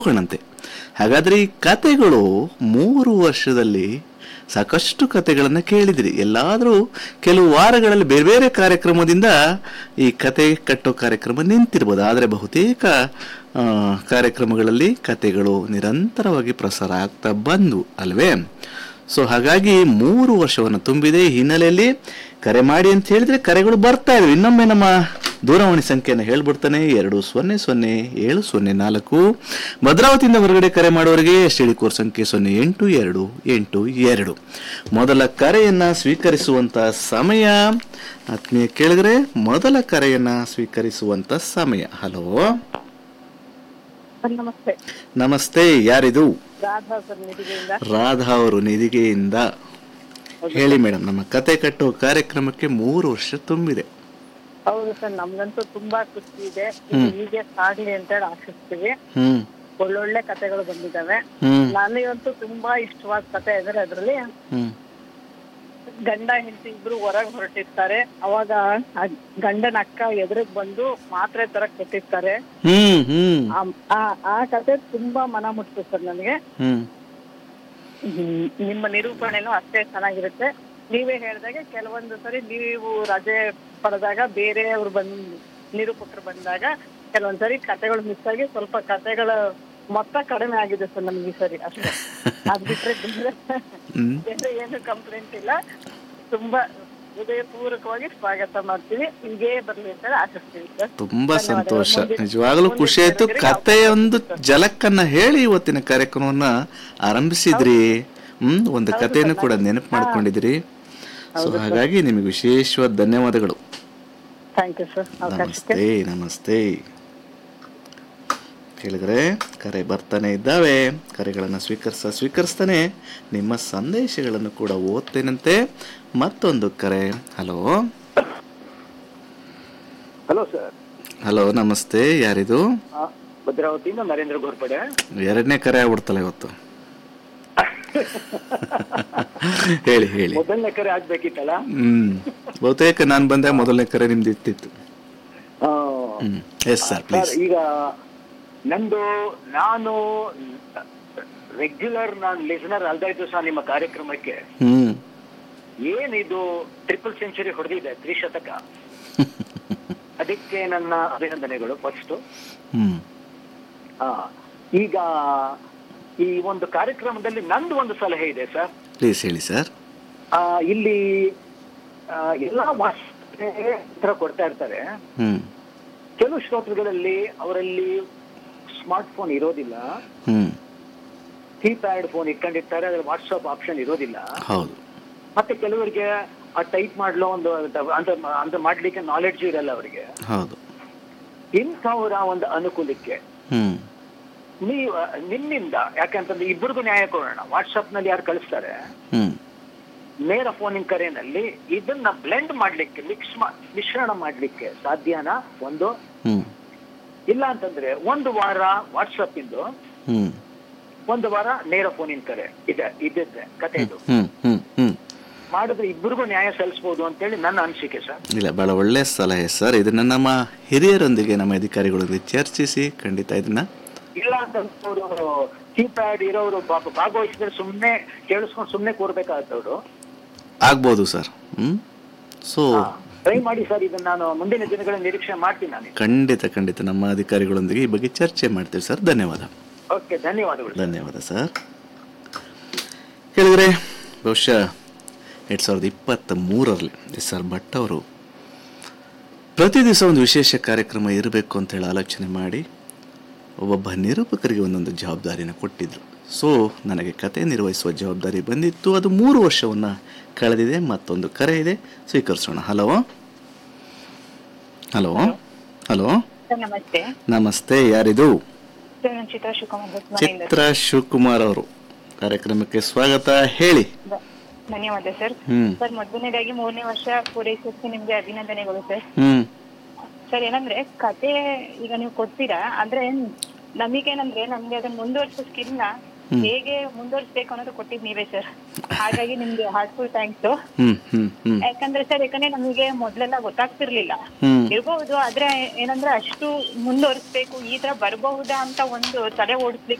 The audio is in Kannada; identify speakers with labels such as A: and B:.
A: ಹೋಗೋಣಂತೆ ಹಾಗಾದ್ರೆ ಈ ಕತೆಗಳು ಮೂರು ವರ್ಷದಲ್ಲಿ ಸಾಕಷ್ಟು ಕತೆಗಳನ್ನು ಕೇಳಿದಿರಿ ಎಲ್ಲಾದರೂ ಕೆಲವು ವಾರಗಳಲ್ಲಿ ಬೇರೆ ಬೇರೆ ಕಾರ್ಯಕ್ರಮದಿಂದ ಈ ಕತೆ ಕಟ್ಟೋ ಕಾರ್ಯಕ್ರಮ ನಿಂತಿರ್ಬೋದು ಆದರೆ ಬಹುತೇಕ ಆ, ಕಾರ್ಯಕ್ರಮಗಳಲ್ಲಿ ಕತೆಗಳು ನಿರಂತರವಾಗಿ ಪ್ರಸಾರ ಆಗ್ತಾ ಬಂದು ಅಲ್ವೇ ಸೊ ಹಾಗಾಗಿ ಮೂರು ವರ್ಷವನ್ನು ತುಂಬಿದೆ ಈ ಹಿನ್ನೆಲೆಯಲ್ಲಿ ಕರೆ ಮಾಡಿ ಅಂತ ಹೇಳಿದ್ರೆ ಕರೆಗಳು ಬರ್ತಾ ಇವೆ ಇನ್ನೊಮ್ಮೆ ನಮ್ಮ ದೂರವಾಣಿ ಸಂಖ್ಯೆಯನ್ನು ಹೇಳ್ಬಿಡ್ತಾನೆ ಎರಡು ಸೊನ್ನೆ ಸೊನ್ನೆ ಏಳು ಸೊನ್ನೆ ನಾಲ್ಕು ಭದ್ರಾವತಿಯಿಂದ ಹೊರಗಡೆ ಕರೆ ಮಾಡೋರಿಗೆ ಎಸ್ ಕೋರ್ ಸಂಖ್ಯೆ ಸೊನ್ನೆ ಎಂಟು ಎರಡು ಎಂಟು ಎರಡು ಮೊದಲ ಕರೆಯನ್ನ ಸ್ವೀಕರಿಸುವಂತ ಸಮಯ ಆತ್ಮೀಯ ಕೇಳಿದ್ರೆ ಮೊದಲ ಕರೆಯನ್ನ ಸ್ವೀಕರಿಸುವಂತ ಸಮಯ ಹಲೋ
B: ಸರ್ ನಮಸ್ತೆ
A: ನಮಸ್ತೆ ಯಾರಿದು
B: ರಾಧಾ ಸರ್ ನಿಧಿಗೆಯಿಂದ
A: ರಾಧಾ ಅವರು ನಿಧಿಗೆಯಿಂದ ಹೇಳಿ ಮೇಡಮ್ ನಮ್ಮ ಕತೆ ಕಟ್ಟೋ ಕಾರ್ಯಕ್ರಮಕ್ಕೆ ಮೂರು ವರ್ಷ ತುಂಬಿದೆ
B: ಹೌದು ಸರ್ ನಮ್ಗಂತೂ ತುಂಬಾ ಖುಷಿ ಇದೆ ಇದು ಹೀಗೆ ಸಾಗ್ಲಿ ಅಂತ ಹೇಳಿ ಆಶಿಸ್ತೀವಿ
A: ಹ್ಮ್
B: ಒಳ್ಳೊಳ್ಳೆ ಕತೆಗಳು ಬಂದಿದ್ದಾವೆ
A: ಹ್ಮ್
B: ನನಗಂತೂ ತುಂಬಾ ಇಷ್ಟವಾದ ಕತೆ ಇದ್ರೆ ಅದ್ರಲ್ಲಿ
A: ಹ್ಮ್
B: ಗಂಡ ಹೆಂಡತಿ ಇಬ್ರು ಹೊರಗ್ ಹೊರಟಿರ್ತಾರೆ ಅವಾಗ ಆ ಗಂಡನ ಅಕ್ಕ ಎದುರಿಗೆ ಬಂದು ಮಾತ್ರೆ ತರ ಕೊಟ್ಟಿರ್ತಾರೆ
A: ಹ್ಮ್ ಹ್ಮ್
B: ಆ- ಆ- ಆ ಕತೆ ತುಂಬಾ ಮನ ಮುಟ್ತು ಸರ್ ನನಗೆ
A: ಹ್ಮ್
B: ಹ್ಮ್, ನಿಮ್ಮ ನಿರೂಪಣೆನೂ ಅಷ್ಟೇ ಚೆನ್ನಾಗಿರುತ್ತೆ ನೀವೇ ಹೇಳಿದಾಗೆ ಕೆಲವೊಂದು ಸರಿ ನೀವು ರಜೆ ಪಡೆದಾಗ ಬೇರೆಯವ್ರು ಬಂದ್ ನಿರೂಪಕರು ಬಂದಾಗ ಕೆಲವೊಂದ್ ಸರಿ ಕತೆಗಳು ಮಿಸ್ ಆಗಿ ಸ್ವಲ್ಪ ಕತೆಗಳ ಮೊತ್ತ ಕಡಿಮೆ ಆಗಿದೆ ಸರ್ ನಮ್ಗೆ ಈ ಸರಿ ಅಷ್ಟೇ ಅದ್ ಬಿಟ್ರೆ ಬೇರೆ
A: ಹ್ಮ್
B: ಬೇರೆ ಏನು ಕಂಪ್ಲೇಂಟ್ ಇಲ್ಲ ತುಂಬಾ ಹೃದಯಪೂರ್ವಕವಾಗಿ ಸ್ವಾಗತ ಮಾಡ್ತೀವಿ ಹೀಗೇ ಬರ್ಲಿ ಅಂತ ಹೇಳಿ ಆಶಿಸ್ತೀವಿ ಸರ್
A: ತುಂಬಾ
B: ಧನ್ಯವಾದಗಳು.
A: ಸಂತೋಷ
B: ಮುಂದಿನ-
A: ನಿಜವಾಗ್ಲೂ
B: ಮುಂದಿನ
A: ಖುಷಿ ಆಯ್ತು
B: ದಿನಗಳಿಗೆ
A: ಕತೆಯ
B: ಅವಕಾಶ
A: ಒಂದು
B: ಸಿಗುತ್ತೆ.
A: ಜಲಕ್ಕನ್ನ ಹೇಳಿ ಇವತ್ತಿನ ಕಾರ್ಯಕ್ರಮವನ್ನ ಆರಂಭಿಸಿದ್ರಿ ಹ್ಮ್ ಒಂದು ಕಥೆಯನ್ನು ಕೂಡ ನೆನಪು ಮಾಡ್ಕೊಂಡಿದ್ರಿ ಸೊ ಹಾಗಾಗಿ ನಿಮಗೆ ವಿಶೇಷವಾದ ಧನ್ಯವಾದಗಳು
B: ಥ್ಯಾಂಕ್ ಯು ಸರ್ ಅವಕಾಶಕ್ಕೆ
A: ನಮಸ್ತೆ ನಮಸ್ತೆ ಕೇಳಿದ್ರೆ ಕರೆ ಬರ್ತಾನೆ ಇದ್ದಾವೆ ಕರೆಗಳನ್ನು ಸ್ವೀಕರಿಸ ಸ್ವೀಕರಿಸ್ತಾನೆ ನಿಮ್ಮ ಸಂದೇಶಗಳನ್ನು ಕೂಡ ಓದ್ತೇನಂತೆ ಮತ್ತೊಂದು ಕರೆ ಹಲೋ
C: ಹಲೋ ಸರ್
A: ಹಲೋ ನಮಸ್ತೆ ಯಾರಿದು
C: ಭದ್ರಾವತಿಯಿಂದ ನರೇಂದ್ರ ಘೋರ್ಪಡೆ
A: ಎರಡನೇ ಕರೆ ಆಗ್ಬಿಡ್ತಲ್ಲ ಇವತ್ತು ಹೇಳಿ ಹೇಳಿ
C: ಮೊದಲನೇ ಕರೆ ಆಗ್ಬೇಕಿತ್ತಲ್ಲ
A: ಹ್ಮ್ ಬಹುತೇಕ ನಾನು ಬಂದಾಗ ಮೊದಲನೇ ಕರೆ ನಿಮ್ದು ಇತ್ತಿತ್ತು
C: ಆ,
A: hmm yes sir
C: sir
A: please
C: ಈಗ ನಂದು ನಾನು ರೆಗ್ಯುಲರ್ ನಾನು ಲಿಸನರ್ ಅಲ್ದ ಇದ್ದು ಸಹ ನಿಮ್ಮ ಕಾರ್ಯಕ್ರಮಕ್ಕೆ
A: ಹ್ಮ್
C: ಏನಿದು ಟ್ರಿಪಲ್ ಸೆಂಚುರಿ ಹೊಡೆದಿದೆ ತ್ರಿಶತಕ ಅದಕ್ಕೆ ನನ್ನ ಅಭಿನಂದನೆಗಳು ಫಸ್ಟ್
A: ಹ್ಮ್
C: ಈಗ ಈ ಒಂದು ಕಾರ್ಯಕ್ರಮದಲ್ಲಿ ನಂದು ಒಂದು ಸಲಹೆ ಇದೆ ಸರ್
A: ಪ್ಲೀಸ್ ಹೇಳಿ ಸರ್
C: ಆ, ಇಲ್ಲಿ ಆ, ಎಲ್ಲಾ ವಾಸ ಉತ್ತರ ಕೊಡ್ತಾ ಇರ್ತಾರೆ
A: ಹ್ಮ್
C: ಕೆಲವು ಶ್ರೋತೃಗಳಲ್ಲಿ ಅವರಲ್ಲಿ ಸ್ಮಾರ್ಟ್ ಫೋನ್ ಇರೋದಿಲ್ಲ
A: ಹ್ಮ್
C: ಕೀಪ್ಯಾಡ್ ಫೋನ್ ಇಟ್ಕೊಂಡಿರ್ತಾರೆ ಅದ್ರಲ್ಲಿ ವಾಟ್ಸಪ್ ಆಪ್ಷನ್ ಇರೋದಿಲ್ಲ
A: ಹೌದು
C: ಮತ್ತೆ ಕೆಲವರಿಗೆ ಆ ಟೈಪ್ ಮಾಡ್ಲೋ ಒಂದು ಅಂತ ಅಂತ ಮಾಡ್ಲಿಕ್ಕೆ ನಾಲೆಡ್ಜ್ ಇರಲ್ಲ ಅವರಿಗೆ
A: ಹೌದು
C: ಇಂಥವರ ಒಂದು ಅನುಕೂಲಕ್ಕೆ
A: ಹ್ಮ್
C: ನೀವು ನಿಮ್ಮಿಂದ ಯಾಕಂತಂದ್ರೆ ಇಬ್ಬರಿಗೂ ನ್ಯಾಯ ಕೊಡೋಣ ವಾಟ್ಸಪ್ ನಲ್ಲಿ ಯಾರು ಕಳಿಸ್ತಾರೆ
A: ಹ್ಮ್
C: ನೇರ ಫೋನಿನ ಕರೆನಲ್ಲಿ ಇದನ್ನ ಬ್ಲೆಂಡ್ ಮಾಡ್ಲಿಕ್ಕೆ ಮಿಕ್ಸ್ ಮಿಶ್ರಣ ಮಾಡ್ಲಿಕ್ಕೆ ಸಾಧ್ಯನಾ ಒಂದು
A: ಹ್ಮ್
C: ಇಲ್ಲ ಅಂತಂದ್ರೆ ಒಂದು ವಾರ ವಾಟ್ಸಪ್ ಇಂದು
A: ಹ್ಮ್
C: ಒಂದು ವಾರ ನೇರ ಫೋನಿನ ಕರೆ ಇದೆ ಇದ್ದಿದ್ದೆ ಕತೆ ಇದು
A: ಹ್ಮ್ ಹ್ಮ್ ಹ್ಮ್
C: ಮಾಡಿದ್ರೆ ಇಬ್ಬರಿಗೂ ನ್ಯಾಯ ಸಲ್ಲಿಸಬಹುದು ಅಂತೇಳಿ ನನ್ನ ಅನಿಸಿಕೆ ಸರ್
A: ಇಲ್ಲ ಬಹಳ ಒಳ್ಳೆಯ ಸಲಹೆ ಸರ್ ಇದನ್ನ ನಮ್ಮ ಹಿರಿಯರೊಂದಿಗೆ ನಮ್ಮ ಅಧಿಕಾರಿಗಳೊಂದಿಗೆ ಚರ್ಚಿಸಿ ಖಂಡಿತ ಇದನ್ನ
C: ಇಲ್ಲ ಅಂತಂದ್ರೆ ಅವರು ಕೀಪ್ಯಾಡ್ ಇರೋರು ಪಾಪ ಭಾಗವಹಿಸಿದ್ರೆ ಸುಮ್ನೆ ಕೇಳಿಸ್ಕೊಂಡು ಸುಮ್ನೆ ಕೂರ್ಬೇಕಾಗತ್ತೆ ಅವರು
A: ಆಗ್ಬೋದು ಸರ್ ಹ್ಮ್ ಸೊ
C: ಟ್ರೈ ಮಾಡಿ ಸರ್ ಇದನ್ನ ನಾನು ಮುಂದಿನ ದಿನಗಳ ನಿರೀಕ್ಷೆ ಮಾಡ್ತೀನಿ ನಾನು
A: ಖಂಡಿತ ಖಂಡಿತ ನಮ್ಮ ಅಧಿಕಾರಿಗಳೊಂದಿಗೆ ಈ ಬಗ್ಗೆ ಚರ್ಚೆ ಮಾಡ್ತೀವಿ ಸರ್ ಧನ್ಯವಾದ
C: ಓಕೆ ಧನ್ಯವಾದಗಳು
A: ಧನ್ಯವಾದ ಸರ್ ಕೇಳಿದ್ರೆ ಬಹುಶಃ ಎರಡು ಸಾವಿರದ ಇಪ್ಪತ್ತ ಮೂರರಲ್ಲಿ ಎಸ್ ಆರ್ ಭಟ್ ಅವರು ಪ್ರತಿ ದಿವಸ ಒಂದು ವಿಶೇಷ ಕಾರ್ಯಕ್ರಮ ಇರಬೇಕು ಅಂತ ಹೇಳಿ ಆಲೋಚನೆ ಮಾಡಿ ಒಬ್ಬೊಬ್ಬ ನಿರೂಪಕರಿಗೆ ಒಂದೊಂದು ಜವಾಬ್ದಾರಿನ ಕೊಟ್ಟಿದ್ರು ಸೊ ನನಗೆ ಕತೆ ನಿರ್ವಹಿಸುವ ಜವಾಬ್ದಾರಿ ಬಂದಿತ್ತು ಅದು ಮೂರು ವರ್ಷವನ್ನು ಕಳೆದಿದೆ ಮತ್ತೊಂದು ಕರೆ ಇದೆ ಸ್ವೀಕರಿಸೋಣ ಹಲೋ ಹಲೋ ಹಲೋ
B: ಸರ್ ನಮಸ್ತೆ
A: ನಮಸ್ತೆ ಯಾರಿದು
B: ಸರ್ ನಾನು ಚಿತ್ರಾ ಶಿವಕುಮಾರ್ ಹೊಸಮನೆಯಿಂದ
A: ಚಿತ್ರ ಶಿವಕುಮಾರ್ ಅವರು ಕಾರ್ಯಕ್ರಮಕ್ಕೆ ಸ್ವಾಗತ ಹೇಳಿ
B: ಧ- ಧನ್ಯವಾದ ಸರ್
A: ಹ್ಮ್
B: ಸರ್ ಮೊದಲನೇದಾಗಿ ಮೂರನೇ ವರ್ಷ ಪೂರೈಸೋದಕ್ಕೆ ನಿಮ್ಗೆ ಅಭಿನಂದನೆಗಳು ಸರ್
A: ಹ್ಮ್
B: ಸರ್ ಏನಂದ್ರೆ ಕತೆ ಈಗ ನೀವು ಕೊಡ್ತೀರಾ ಅಂದ್ರೆ ನಮಗೇನಂದ್ರೆ ನಮ್ಗೆ ಅದನ್ನ ಮುಂದುವರ್ಸೋ ಸ್ಕಿಲ್ ನ
D: ಹೇಗೆ ಮುಂದುವರಿಸ್ಬೇಕು ಅನ್ನೋದು ಕೊಟ್ಟಿದ್ ನೀವೇ ಸರ್ ಹಾಗಾಗಿ ನಿಮ್ಗೆ ಹಾರ್ಟ್ಫುಲ್ ಥ್ಯಾಂಕ್ಸ್
A: ಹ್ಮ್ ಹ್ಮ್ ಹ್ಮ್
D: ಯಾಕಂದ್ರೆ ಸರ್ ಯಾಕಂದ್ರೆ ನಮಗೆ ಮೊದ್ಲೆಲ್ಲ ಗೊತ್ತಾಗ್ತಿರ್ಲಿಲ್ಲ
A: ಹ್ಮ್
D: ಇರ್ಬಹುದು ಆದ್ರೆ ಏನಂದ್ರೆ ಅಷ್ಟು ಮುಂದುವರಿಸ್ಬೇಕು ಈ ತರ ಬರಬಹುದಾ ಅಂತ ಒಂದು ತಲೆ ಓಡಿಸ್ಲಿಕ್ಕೆ